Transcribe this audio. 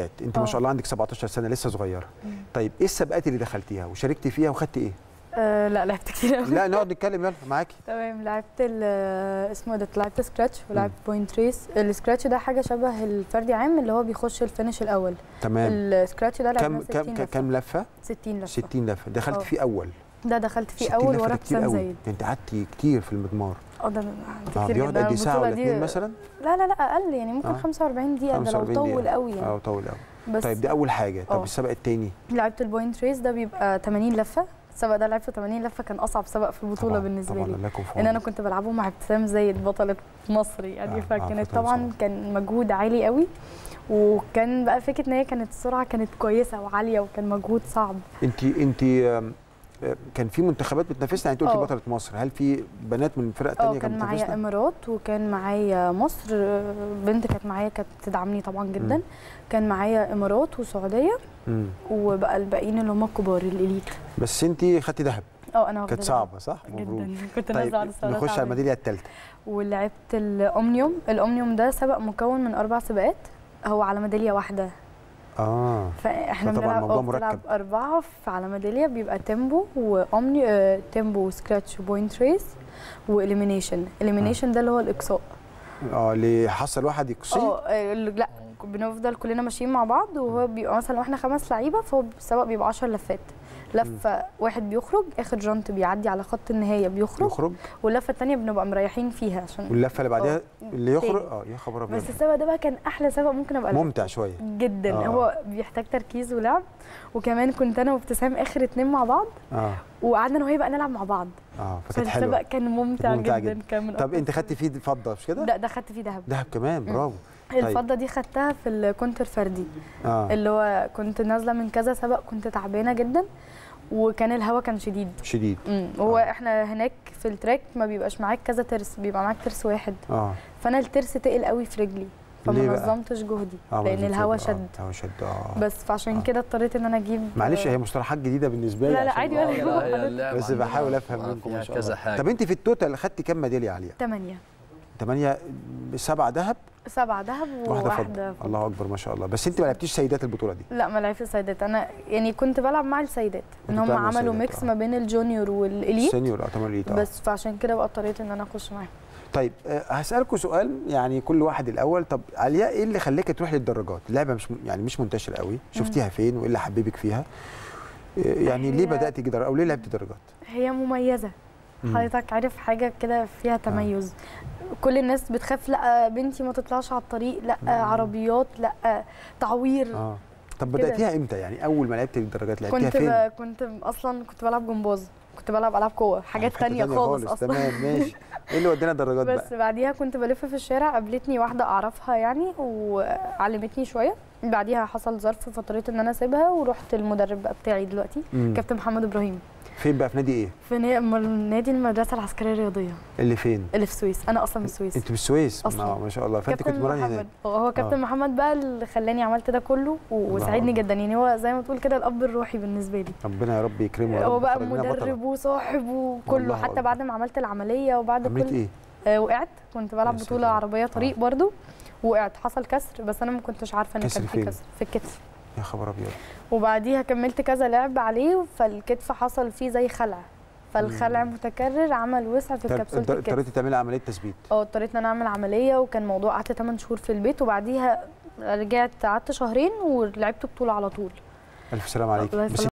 انت ما آه. شاء الله عندك 17 سنه لسه صغيره طيب ايه السباقات اللي دخلتيها وشاركتي فيها وخدتي ايه آه لا لعبت كتير قوي لا نقعد نتكلم يلا معاكي تمام لعبت ال- اسمه ده لعبت سكراتش ولعبت بوينت ريس السكراتش ده حاجه شبه الفردي عام اللي هو بيخش الفينش الاول تمام السكراتش ده كم لعبنا 60 كم لفه كم لفه 60 لفه 60 لفه دخلت آه. فيه اول ده دخلت فيه 60 اول لفة ورا ده كتير ابتسام قوي زايد انت قعدتي كتير في المضمار اه ده اه كتير بيقعد جدا قد إيه، ساعه ولا البطولة اتنين دي- مثلا لا لا لا اقل يعني ممكن آه. 45 دقيقه ده لو 45 طول دقيقة. قوي اه يعني طول قوي بس طيب دي اول حاجه طب آه. السبق التاني لعبت البوينت ريس ده بيبقى 80 لفه السبق ده لعبته 80 لفه كان اصعب سبق في البطوله طبعاً، بالنسبه طبعا لي الله يكون في ان انا عونك. كنت بلعبه مع ابتسام زايد بطله مصر يعني آه، آه، فكانت فترة طبعا صعبة. كان مجهود عالي قوي وكان بقى فكره ان هي كانت السرعه كانت كويسه وعاليه وكان مجهود صعب انت انت آم، آه، كان في منتخبات بتنافسنا يعني انت قلتي آه. بطله مصر هل في بنات من فرق اه تانية كان كانت معايا بتنافسنا امارات وكان معايا مصر آه، بنت كانت معايا كانت بتدعمني طبعا جدا مم. كان معايا امارات وسعوديه مم. وبقى الباقيين اللي هم الكبار الاليت بس انت خدتي ذهب اه انا واخدة كانت ده. صعبه صح مبروك جدا كنت طيب نازله على السعوديه نخش على تعبانة. الميداليه الثالثه ولعبت الاومنيوم الاومنيوم ده سبق مكون من اربع سباقات هو على ميداليه واحده اه فاحنا فطبعاً بنلعب الموضوع اه بتلعب مركب. اربعه في على ميداليه بيبقى تيمبو واومني آه تيمبو وسكراتش وبوينت ريس واليمينيشن اليمينيشن ده اللي هو الاقصاء اه اللي حصل واحد يقصيه اه آه، لا بنفضل كلنا ماشيين مع بعض وهو بيبقى مثلا واحنا خمس لعيبه فهو السباق بيبقى 10 لفات لفه واحد بيخرج اخر جانت بيعدي على خط النهايه بيخرج يخرج واللفه الثانيه بنبقى مريحين فيها عشان واللفه اللي بعدها اه، اللي يخرج تاني. اه يا خبر ابيض بس السبق ده بقى كان احلى سبق ممكن ابقى لعبته. ممتع شويه جدا آه. هو بيحتاج تركيز ولعب وكمان كنت انا وابتسام اخر اتنين مع بعض اه وقعدنا انا وهي بقى نلعب مع بعض اه فكانت فالسبق حلوه كان ممتع, ممتع جدا, جدا. كان من طب أكتر انت خدتي السباقات. فيه فضه مش كده لا ده خدت فيه ذهب دهب كمان برافو طيب. الفضه دي خدتها في الكونتر فردي اه اللي هو كنت نازله من كذا سبق كنت تعبانه جدا وكان الهوا كان شديد شديد امم هو آه. احنا هناك في التراك ما بيبقاش معاك كذا ترس بيبقى معاك ترس واحد اه فانا الترس تقل قوي في رجلي فما ليه بقى؟ نظمتش جهدي اه لان بالظبط. الهوا آه، شد الهوا شد اه بس فعشان آه. كده اضطريت ان انا اجيب معلش هي مصطلحات جديده بالنسبه لي لا، لا، عشان- عادي آه، ولا لا، يهمك. لا، اللعبة بس عندنا بحاول افهم آه، منكم فيها ما شاء كذا الله حاجة. طب انت في التوتال خدتي كام ميداليه عاليه؟ 8 8 سبعه ذهب سبعة ذهب واحده وواحده فضه فضة. الله اكبر ما شاء الله بس انت ما لعبتيش سيدات البطوله دي لا ما لعبتش سيدات انا يعني كنت بلعب مع السيدات ان كنت هم بتلعب مع عملوا السيدات، ميكس آه. ما بين الجونيور والاليت سينيور اه تمام الإيد، آه. بس فعشان كده بقى اضطريت ان انا اخش معاهم طيب آه، هسألكوا سؤال يعني كل واحد الأول طب علياء إيه اللي خلاك تروح للدراجات؟ اللعبة مش م- يعني مش منتشرة قوي، شفتيها فين وإيه اللي حببك فيها؟ آه، يعني ليه هي- بدأت درجات أو ليه لعبت درجات؟ هي مميزه مم. حضرتك عارف حاجه كده فيها تميز كل الناس بتخاف لا بنتي ما تطلعش على الطريق لا مم. عربيات لا تعوير اه طب كده. بدأتيها إمتى؟ يعني أول ما لعبت الدرجات لعبتيها كنت فين؟ ب... كنت اصلا كنت بلعب جمباز كنت بلعب العاب قوه حاجات في حتة تانية خالص اصلا تمام ماشي إيه اللي ودينا درجات بس بقى؟ بعديها كنت بلف في الشارع قابلتني واحده اعرفها يعني وعلمتني شويه بعديها حصل ظرف فاضطريت ان انا اسيبها ورحت المدرب بقى بتاعي دلوقتي مم. كابتن محمد ابراهيم فين بقى في نادي إيه؟ في نا- م- نادي المدرسه العسكريه الرياضيه اللي فين؟ اللي في السويس انا اصلا من السويس أنت في السويس؟ أصلاً. آه، ما شاء الله فأنت كنت كابتن مراني هناك محمد هو- هو كابتن آه. محمد بقى اللي خلاني عملت ده كله وساعدني أكبر. جدا يعني هو زي ما تقول كده الاب الروحي بالنسبه لي ربنا يا رب يكرمه يا هو رب بقى يخرج منها بطلة. مدرب وصاحب وكله الله حتى أكبر. بعد ما عملت العمليه وبعد عملت كل إيه؟ آه وقعت كنت بلعب يا بطوله سلام. عربيه طريق برضو وقعت حصل كسر بس انا ما كنتش عارفه ان كسر كان في فين؟ كسر في الكتف يا خبر أبيض وبعديها كملت كذا لعب عليه فالكتف حصل فيه زي خلع فالخلع متكرر عمل وسع في كبسوله الكتف اضطريتي تعملي عملية تثبيت اه اضطريت ان انا اعمل عمليه وكان موضوع قعدت 8 شهور في البيت وبعديها رجعت قعدت شهرين ولعبت بطوله على طول ألف سلام عليك الله بس يسلمك.